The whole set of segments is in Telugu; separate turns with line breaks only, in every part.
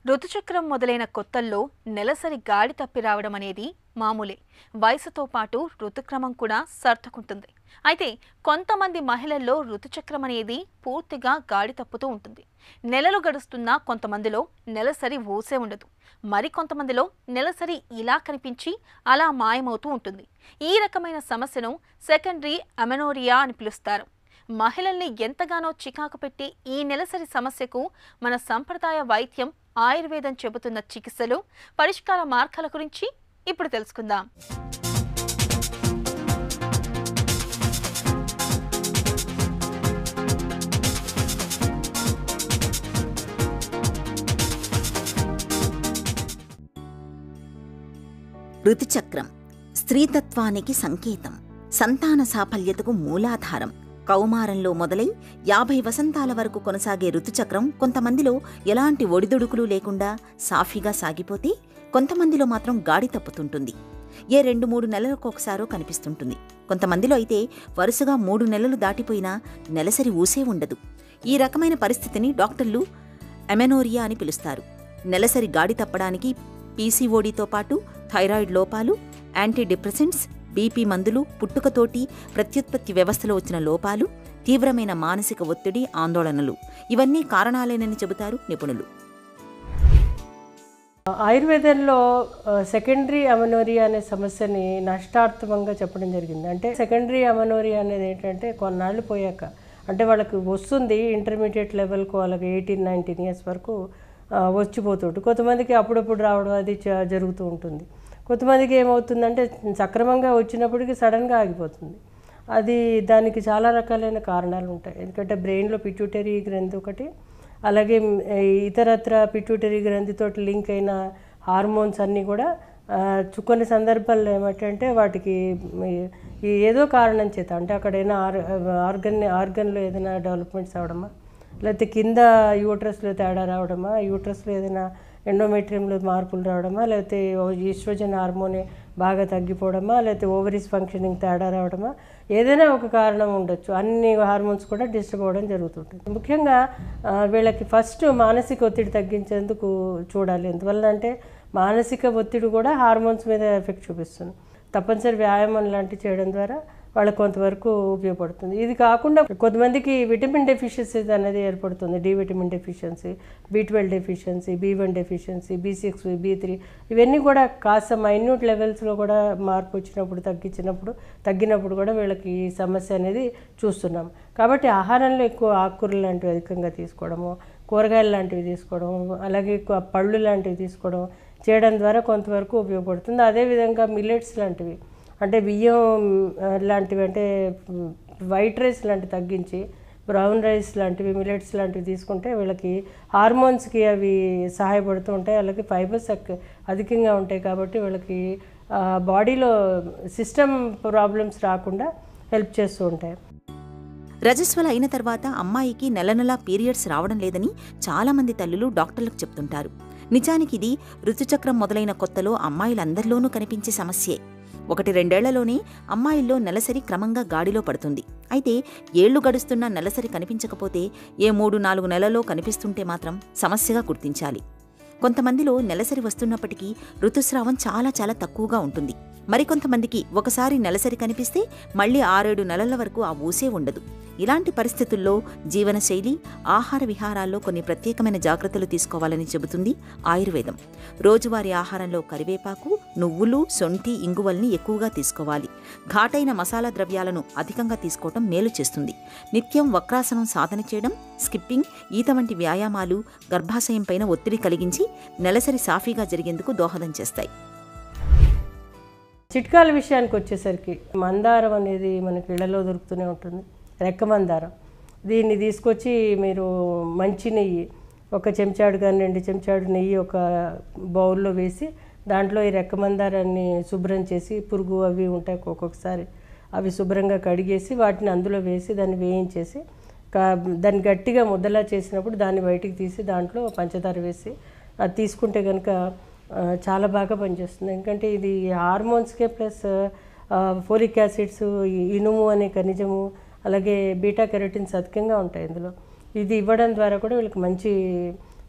ఋతుచక్రం మొదలైన కొత్తల్లో నెలసరి గాడి తప్పి రావడం అనేది మామూలే వయసుతో పాటు ఋతుక్రమం కూడా సర్దుకుంటుంది అయితే కొంతమంది మహిళల్లో ఋతుచక్రం అనేది పూర్తిగా గాడి తప్పుతూ ఉంటుంది నెలలు గడుస్తున్నా కొంతమందిలో నెలసరి ఊసే ఉండదు మరి కొంతమందిలో నెలసరి ఇలా కనిపించి అలా మాయమవుతూ ఉంటుంది ఈ రకమైన సమస్యను సెకండరీ అమెనోరియా అని పిలుస్తారు మహిళల్ని ఎంతగానో చికాకు పెట్టి ఈ నెలసరి సమస్యకు మన సంప్రదాయ వైద్యం ఆయుర్వేదం చెబుతున్న చికిత్సలు పరిష్కార మార్గాల గురించి ఇప్పుడు తెలుసుకుందాం
ఋతుచక్రం స్త్రీతత్వానికి సంకేతం సంతాన సాఫల్యతకు మూలాధారం కౌమారంలో మొదలై యాభై వసంతాల వరకు కొనసాగే ఋతుచక్రం కొంతమందిలో ఎలాంటి ఒడిదుడుకులు లేకుండా సాఫీగా సాగిపోతే కొంతమందిలో మాత్రం గాడి తప్పుతుంటుంది ఏ రెండు మూడు నెలలకు ఒకసారో కనిపిస్తుంటుంది కొంతమందిలో అయితే వరుసగా మూడు నెలలు దాటిపోయినా నెలసరి ఊసే ఉండదు ఈ రకమైన పరిస్థితిని డాక్టర్లు అమెనోరియా అని పిలుస్తారు నెలసరి గాడి తప్పడానికి పీసీఓడితో పాటు థైరాయిడ్ లోపాలు యాంటీ డిప్రెసెంట్స్ బీపీ మందులు పుట్టుకతోటి ప్రత్యుత్పత్తి వ్యవస్థలో వచ్చిన లోపాలు తీవ్రమైన మానసిక ఒత్తిడి ఆందోళనలు ఇవన్నీ కారణాలేనని చెబుతారు నిపుణులు
ఆయుర్వేదంలో సెకండరీ అమనోరియా అనే సమస్యని నష్టార్థమంగా చెప్పడం జరిగింది అంటే సెకండరీ అమనోరియా అనేది ఏంటంటే కొన్నాళ్ళు పోయాక అంటే వాళ్ళకి వస్తుంది ఇంటర్మీడియట్ లెవెల్కు వాళ్ళకి ఎయిటీన్ నైన్టీన్ ఇయర్స్ వరకు ఆ, వచ్చిపోతుంటుంది కొంతమందికి అప్పుడప్పుడు రావడం అది చ- జరుగుతూ ఉంటుంది కొంతమందికి ఏమవుతుందంటే సక్రమంగా వచ్చినప్పటికీ సడన్గా ఆగిపోతుంది అది దానికి చాలా రకాలైన కారణాలు ఉంటాయి ఎందుకంటే బ్రెయిన్లో పిట్యూటరీ గ్రంథి ఒకటి అలాగే మ్, ఈ ఇతరత్ర పిట్యూటరీ గ్రంథితోటి లింక్ అయిన హార్మోన్స్ అన్నీ కూడా ఆ, చు- కొన్ని సందర్భాల్లో ఏమిటంటే వాటికి మ్, ఈ ఏదో కారణం చేత అంటే అక్కడ ఏదైనా ఆర్ ఆర్గన్ ఆర్గన్లో ఏదైనా డెవలప్మెంట్స్ అవడమా లేకపోతే కింద యూట్రస్లో తేడా రావడమా యూట్రస్లో ఏదైనా ఎండోమెట్రియంలో మార్పులు రావడమా లేకపోతే ఈస్ట్రోజన్ హార్మోన్ బాగా తగ్గిపోవడమా లేకపోతే ఓవరీస్ ఫంక్షనింగ్ తేడా రావడమా ఏదైనా ఒక కారణం ఉండొచ్చు అన్ని హార్మోన్స్ కూడా డిస్టర్బ్ అవ్వడం జరుగుతుంటుంది ముఖ్యంగా ఆ, వీళ్ళకి ఫస్ట్ మానసిక ఒత్తిడి తగ్గించేందుకు చూడాలి ఎందువల్ల అంటే మానసిక ఒత్తిడి కూడా హార్మోన్స్ మీద ఎఫెక్ట్ చూపిస్తుంది తప్పనిసరి వ్యాయామం లాంటివి చేయడం ద్వారా వాళ్ళకి కొంతవరకు ఉపయోగపడుతుంది ఇది కాకుండా కొంతమందికి విటమిన్ డెఫిషియన్సీ అనేది ఏర్పడుతుంది D vitamin deficiency B twelve deficiency B one deficiency B six B three ఇవన్నీ కూడా కాస్త మైన్యూట్ లెవెల్స్లో కూడా మార్పు వచ్చినప్పుడు తగ్గించినప్పుడు తగ్గినప్పుడు కూడా వీళ్ళకి ఈ సమస్య అనేది చూస్తున్నాం కాబట్టి ఆహారంలో ఎక్కువ ఆకుకూరలు లాంటివి అధికంగా తీసుకోవడము కూరగాయలు లాంటివి తీసుకోవడం అలాగే ఎక్కువ పళ్ళు లాంటివి తీసుకోవడం చేయడం ద్వారా కొంతవరకు ఉపయోగపడుతుంది అదేవిధంగా మిల్లెట్స్ లాంటివి అంటే బియ్యం ఆ, లాంటివి అంటే మ్, వైట్ రైస్ లాంటివి తగ్గించి బ్రౌన్ రైస్ లాంటివి మిల్లెట్స్ లాంటివి తీసుకుంటే వీళ్ళకి హార్మోన్స్కి అవి సహాయపడుతూ ఉంటాయి అలాగే ఫైబర్స్ అక్- అధికంగా ఉంటాయి కాబట్టి వీళ్ళకి ఆ, బాడీలో సిస్టమ్ ప్రాబ్లమ్స్ రాకుండా హెల్ప్ చేస్తూ ఉంటాయి
రజస్వల అయిన తర్వాత అమ్మాయికి నెల నెలా పీరియడ్స్ రావడం లేదని చాలామంది తల్లులు డాక్టర్లకు చెప్తుంటారు నిజానికి ఇది ఋతుచక్రం మొదలైన కొత్తలో అమ్మాయిలందరిలోనూ కనిపించే సమస్యే ఒకటి రెండేళ్లలోనే అమ్మాయిల్లో నెలసరి క్రమంగా గాడిలో పడుతుంది అయితే ఏళ్లు గడుస్తున్నా నెలసరి కనిపించకపోతే ఏ మూడు నాలుగు నెలల్లో కనిపిస్తుంటే మాత్రం సమస్యగా గుర్తించాలి కొంతమందిలో నెలసరి వస్తున్నప్పటికీ ఋతుస్రావం చాలా చాలా తక్కువగా ఉంటుంది మరికొంతమందికి ఒకసారి నెలసరి కనిపిస్తే మళ్ళీ ఆరేడు నెలల వరకు ఆ ఊసే ఉండదు ఇలాంటి పరిస్థితుల్లో జీవనశైలి ఆహార విహారాల్లో కొన్ని ప్రత్యేకమైన జాగ్రత్తలు తీసుకోవాలని చెబుతుంది ఆయుర్వేదం రోజువారీ ఆహారంలో కరివేపాకు నువ్వులు సొంఠి ఇంగువల్ని ఎక్కువగా తీసుకోవాలి ఘాటైన మసాలా ద్రవ్యాలను అధికంగా తీసుకోవటం మేలు చేస్తుంది నిత్యం వక్రాసనం సాధన చేయడం స్కిప్పింగ్ ఈత వంటి వ్యాయామాలు గర్భాశయం పైన ఒత్తిడి కలిగించి నెలసరి సాఫీగా జరిగేందుకు దోహదం చేస్తాయి
చిట్కాల విషయానికి వచ్చేసరికి మందారం అనేది మనకి ఇళ్లలో దొరుకుతూనే ఉంటుంది రెక్క మందారం దీన్ని తీసుకొచ్చి మీరు మంచి నెయ్యి ఒక చెంచాడు కానీ రెండు చెంచాడు నెయ్యి ఒక బౌల్లో వేసి దాంట్లో ఈ రెక్క మందారాన్ని శుభ్రం చేసి పురుగు అవి ఉంటాయి ఒక్కొక్కసారి అవి శుభ్రంగా కడిగేసి వాటిని అందులో వేసి దాన్ని వేయించేసి కా- దాన్ని గట్టిగా ముద్దలా చేసినప్పుడు దాన్ని బయటికి తీసి దాంట్లో పంచదార వేసి అది తీసుకుంటే కనుక ఆ, చాలా బాగా పనిచేస్తుంది ఎందుకంటే ఇది హార్మోన్స్కే ప్లస్ ఫోలిక్ యాసిడ్స్ ఇనుము అనే ఖనిజము అలాగే బీటా కెరటిన్స్ అధికంగా ఉంటాయి ఇందులో ఇది ఇవ్వడం ద్వారా కూడా వీళ్ళకి మంచి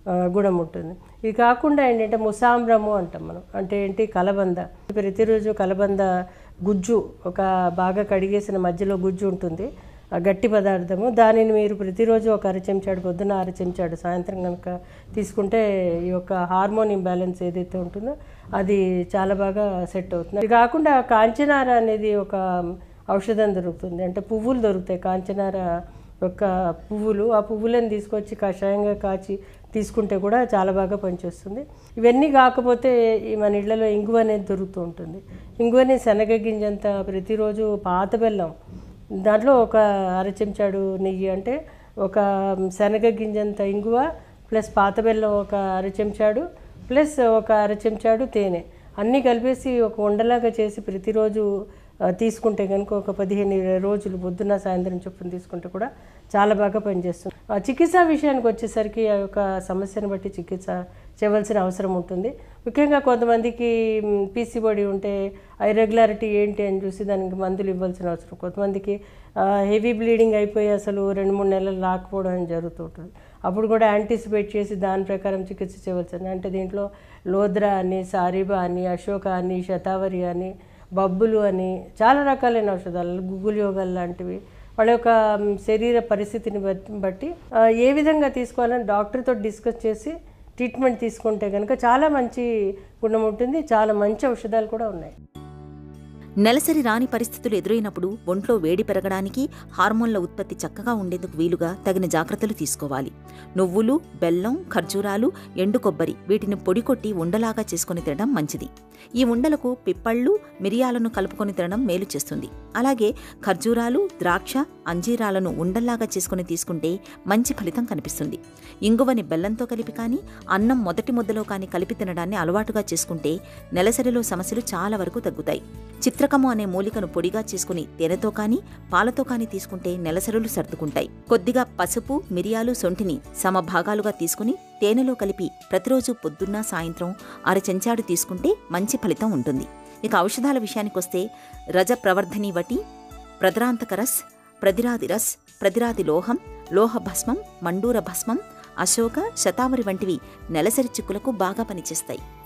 ఆ, గుణం ఉంటుంది ఇది కాకుండా ఏంటంటే ముసాంబ్రము అంటాం మనం అంటే ఏంటి కలబంద ప్రతిరోజు కలబంద గుజ్జు ఒక బాగా కడిగేసిన మధ్యలో గుజ్జు ఉంటుంది ఆ గట్టి పదార్థము దానిని మీరు ప్రతిరోజు ఒక అర చెంచాడు పొద్దున అర చెంచాడు సాయంత్రం కనుక తీసుకుంటే ఈ యొక్క హార్మోన్ ఇంబ్యాలెన్స్ ఏదైతే ఉంటుందో అది చాలా బాగా సెట్ అవుతుంది ఇది కాకుండా కాంచనార అనేది ఒక ఔషధం దొరుకుతుంది అంటే పువ్వులు దొరుకుతాయి కాంచనార యొక్క పువ్వులు ఆ పువ్వులను తీసుకొచ్చి కషాయంగా కాచి తీసుకుంటే కూడా చాలా బాగా పనిచేస్తుంది ఇవన్నీ కాకపోతే ఈ మన ఇళ్లలో ఇంగువ అనేది దొరుకుతూ ఉంటుంది ఇంగువని శనగ గింజంత ప్రతిరోజు పాత బెల్లం దాంట్లో ఒక అర చెంచాడు నెయ్యి అంటే ఒక శనగ గింజంత ఇంగువ ప్లస్ పాత బెల్లం ఒక అర చెంచాడు ప్లస్ ఒక అర చెంచాడు తేనె అన్నీ కలిపేసి ఒక ఉండలాగా చేసి ప్రతిరోజు ఆ, తీసుకుంటే కనుక ఒక పదిహేను ఇరవై రోజులు పొద్దున్న సాయంత్రం చొప్పున తీసుకుంటే కూడా చాలా బాగా పనిచేస్తుంది ఆ చికిత్స విషయానికి వచ్చేసరికి ఆ యొక్క సమస్యను బట్టి చికిత్స చేయవలసిన అవసరం ఉంటుంది ముఖ్యంగా కొంతమందికి పీసీబోడీ ఉంటే ఐరెగ్యులారిటీ ఏంటి అని చూసి దానికి మందులు ఇవ్వాల్సిన అవసరం కొంతమందికి హెవీ బ్లీడింగ్ అయిపోయి అసలు రెండు మూడు నెలలు రాకపోవడం అని జరుగుతూ ఉంటుంది అప్పుడు కూడా యాంటిసిపేట్ చేసి దాని ప్రకారం చికిత్స చేయవలసింది అంటే దీంట్లో లోద్రా అని సారీబా అని అశోక అని శతావరి అని బబ్బులు అని చాలా రకాలైన ఔషధాలు గుగ్గులు యోగాలు లాంటివి వాళ్ళ యొక్క మ్, శరీర పరిస్థితిని బట్- బట్టి ఆ, ఏ విధంగా తీసుకోవాలని డాక్టర్తో డిస్కస్ చేసి ట్రీట్మెంట్ తీసుకుంటే కనుక చాలా మంచి గుణం ఉంటుంది చాలా మంచి ఔషధాలు కూడా ఉన్నాయి
నెలసరి రాని పరిస్థితులు ఎదురైనప్పుడు ఒంట్లో వేడి పెరగడానికి హార్మోన్ల ఉత్పత్తి చక్కగా ఉండేందుకు వీలుగా తగిన జాగ్రత్తలు తీసుకోవాలి నువ్వులు బెల్లం ఖర్జూరాలు ఎండు కొబ్బరి వీటిని పొడి కొట్టి ఉండలాగా చేసుకుని తినడం మంచిది ఈ ఉండలకు పిప్పళ్ళు మిరియాలను కలుపుకొని తినడం మేలు చేస్తుంది అలాగే ఖర్జూరాలు ద్రాక్ష అంజీరాలను ఉండల్లాగా చేసుకుని తీసుకుంటే మంచి ఫలితం కనిపిస్తుంది ఇంగువని బెల్లంతో కలిపి కానీ అన్నం మొదటి ముద్దలో కానీ కలిపి తినడాన్ని అలవాటుగా చేసుకుంటే నెలసరిలో సమస్యలు చాలా వరకు తగ్గుతాయి చిత్రకము అనే మూలికను పొడిగా చేసుకుని తేనెతో కానీ పాలతో కానీ తీసుకుంటే నెలసరులు సర్దుకుంటాయి కొద్దిగా పసుపు మిరియాలు సొంటిని సమభాగాలుగా తీసుకుని తేనెలో కలిపి ప్రతిరోజు పొద్దున్న సాయంత్రం అర చెంచాడు తీసుకుంటే మంచి ఫలితం ఉంటుంది ఇక ఔషధాల విషయానికొస్తే రజ ప్రవర్ధని వటి ప్రద్రాంతకరస్ ప్రదిరాదిరస్ ప్రదిరాది లోహం లోహ భస్మం మండూర భస్మం అశోక శతావరి వంటివి నెలసరి చిక్కులకు బాగా పనిచేస్తాయి